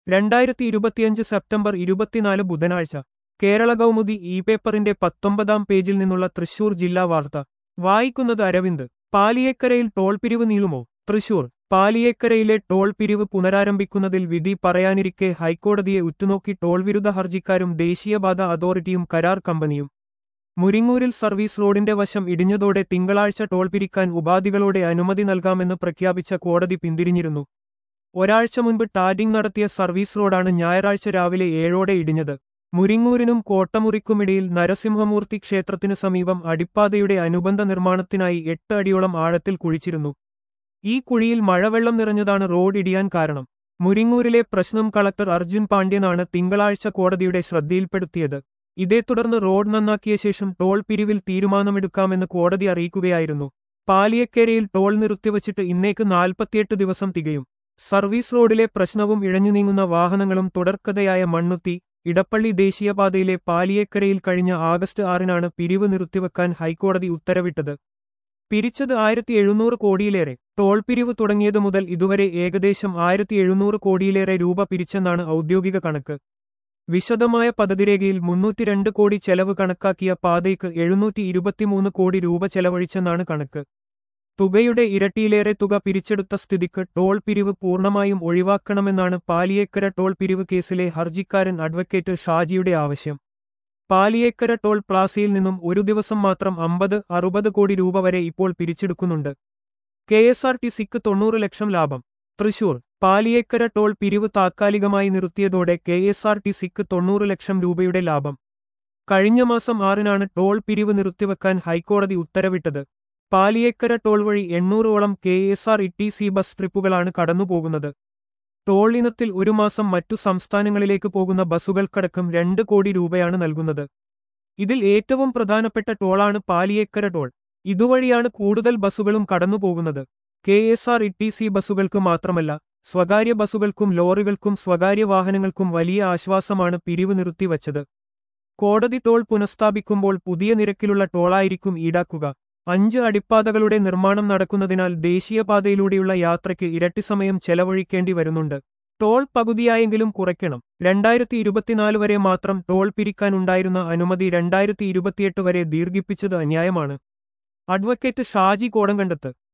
രണ്ടായിരത്തി ഇരുപത്തിയഞ്ച് സെപ്റ്റംബർ ഇരുപത്തിനാല് ബുധനാഴ്ച കേരള കൗമുദി ഇ പേപ്പറിന്റെ പത്തൊമ്പതാം പേജിൽ നിന്നുള്ള തൃശൂർ ജില്ലാ വാർത്ത വായിക്കുന്നത് അരവിന്ദ് പാലിയേക്കരയിൽ ടോൾ പിരിവ് നീളുമോ തൃശൂർ പാലിയേക്കരയിലെ ടോൾ പിരിവ് പുനരാരംഭിക്കുന്നതിൽ വിധി പറയാനിരിക്കെ ഹൈക്കോടതിയെ ഉറ്റുനോക്കി ടോൾ വിരുദ്ധ ഹർജിക്കാരും ദേശീയപാത അതോറിറ്റിയും കരാർ കമ്പനിയും മുരിങ്ങൂരിൽ സർവീസ് റോഡിന്റെ വശം ഇടിഞ്ഞതോടെ തിങ്കളാഴ്ച ടോൾ പിരിക്കാൻ ഉപാധികളോടെ അനുമതി നൽകാമെന്ന് പ്രഖ്യാപിച്ച കോടതി പിന്തിരിഞ്ഞിരുന്നു ഒരാഴ്ച മുൻപ് ടാറ്റിംഗ് നടത്തിയ സർവീസ് റോഡാണ് ഞായറാഴ്ച രാവിലെ ഏഴോടെ ഇടിഞ്ഞത് മുരിങ്ങൂരിനും കോട്ടമുറിക്കുമിടയിൽ നരസിംഹമൂർത്തി ക്ഷേത്രത്തിനു സമീപം അടിപ്പാതയുടെ അനുബന്ധ നിർമ്മാണത്തിനായി എട്ട് അടിയോളം ആഴത്തിൽ കുഴിച്ചിരുന്നു ഈ കുഴിയിൽ മഴവെള്ളം നിറഞ്ഞതാണ് റോഡ് ഇടിയാൻ കാരണം മുരിങ്ങൂരിലെ പ്രശ്നം കളക്ടർ അർജുൻ പാണ്ഡ്യനാണ് തിങ്കളാഴ്ച കോടതിയുടെ ശ്രദ്ധയിൽപ്പെടുത്തിയത് ഇതേ തുടർന്ന് റോഡ് നന്നാക്കിയ ശേഷം ടോൾ പിരിവിൽ തീരുമാനമെടുക്കാമെന്ന് കോടതി അറിയിക്കുകയായിരുന്നു പാലിയക്കേരയിൽ ടോൾ നിർത്തിവച്ചിട്ട് ഇന്നേക്ക് നാൽപ്പത്തിയെട്ട് ദിവസം തികയും സർവീസ് റോഡിലെ പ്രശ്നവും ഇഴഞ്ഞു നീങ്ങുന്ന വാഹനങ്ങളും തുടർക്കഥയായ മണ്ണുത്തി ഇടപ്പള്ളി ദേശീയപാതയിലെ പാലിയേക്കരയിൽ കഴിഞ്ഞ ആഗസ്റ്റ് ആറിനാണ് പിരിവ് നിർത്തിവെക്കാൻ ഹൈക്കോടതി ഉത്തരവിട്ടത് പിരിച്ചത് ആയിരത്തി എഴുന്നൂറ് കോടിയിലേറെ ടോൾ പിരിവ് തുടങ്ങിയതു മുതൽ ഇതുവരെ ഏകദേശം ആയിരത്തി എഴുന്നൂറ് കോടിയിലേറെ രൂപ പിരിച്ചെന്നാണ് ഔദ്യോഗിക കണക്ക് വിശദമായ പദ്ധതിരേഖയിൽ മുന്നൂറ്റിരണ്ട് കോടി ചെലവ് കണക്കാക്കിയ പാതയ്ക്ക് എഴുന്നൂറ്റി ഇരുപത്തിമൂന്ന് കോടി രൂപ ചെലവഴിച്ചെന്നാണ് കണക്ക് തുകയുടെ ഇരട്ടിയിലേറെ തുക പിരിച്ചെടുത്ത സ്ഥിതിക്ക് ടോൾ പിരിവ് പൂർണ്ണമായും ഒഴിവാക്കണമെന്നാണ് പാലിയേക്കര ടോൾ പിരിവ് കേസിലെ ഹർജിക്കാരൻ അഡ്വക്കേറ്റ് ഷാജിയുടെ ആവശ്യം പാലിയേക്കര ടോൾ പ്ലാസയിൽ നിന്നും ഒരു ദിവസം മാത്രം അമ്പത് അറുപത് കോടി രൂപ വരെ ഇപ്പോൾ പിരിച്ചെടുക്കുന്നുണ്ട് കെ എസ് ആർ ടി സിക്ക് തൊണ്ണൂറ് ലക്ഷം ലാഭം തൃശൂർ പാലിയേക്കര ടോൾ പിരിവ് താത്കാലികമായി നിർത്തിയതോടെ കെ എസ് ആർ ടി സിക്ക് തൊണ്ണൂറ് ലക്ഷം രൂപയുടെ ലാഭം കഴിഞ്ഞ മാസം ആറിനാണ് ടോൾ പിരിവ് നിർത്തിവെക്കാൻ ഹൈക്കോടതി ഉത്തരവിട്ടത് പാലിയേക്കര ടോൾ വഴി എണ്ണൂറോളം K S R E T C bus ട്രിപ്പുകളാണ് കടന്നുപോകുന്നത് ടോൾ ഇനത്തിൽ ഒരു മാസം മറ്റു സംസ്ഥാനങ്ങളിലേക്ക് പോകുന്ന ബസ്സുകൾക്കടക്കം രണ്ട് കോടി രൂപയാണ് നൽകുന്നത് ഇതിൽ ഏറ്റവും പ്രധാനപ്പെട്ട ടോളാണ് പാലിയേക്കര ടോൾ ഇതുവഴിയാണ് കൂടുതൽ ബസ്സുകളും കടന്നുപോകുന്നത് K S R E T C ബസ്സുകൾക്ക് മാത്രമല്ല സ്വകാര്യ ബസ്സുകൾക്കും ലോറികൾക്കും സ്വകാര്യ വാഹനങ്ങൾക്കും വലിയ ആശ്വാസമാണ് പിരിവ് നിർത്തിവച്ചത് കോടതി ടോൾ പുനഃസ്ഥാപിക്കുമ്പോൾ പുതിയ നിരക്കിലുള്ള ടോളായിരിക്കും ഈടാക്കുക അഞ്ച് അടിപ്പാതകളുടെ നിർമ്മാണം നടക്കുന്നതിനാൽ ദേശീയപാതയിലൂടെയുള്ള യാത്രയ്ക്ക് ഇരട്ടി സമയം ചെലവഴിക്കേണ്ടി വരുന്നുണ്ട് ടോൾ പകുതിയായെങ്കിലും കുറയ്ക്കണം രണ്ടായിരത്തി ഇരുപത്തിനാല് വരെ മാത്രം ടോൾ പിരിക്കാനുണ്ടായിരുന്ന അനുമതി രണ്ടായിരത്തി ഇരുപത്തിയെട്ട് വരെ ദീർഘിപ്പിച്ചത് അന്യായമാണ് അഡ്വക്കേറ്റ് ഷാജി കോടങ്കണ്ടത്ത്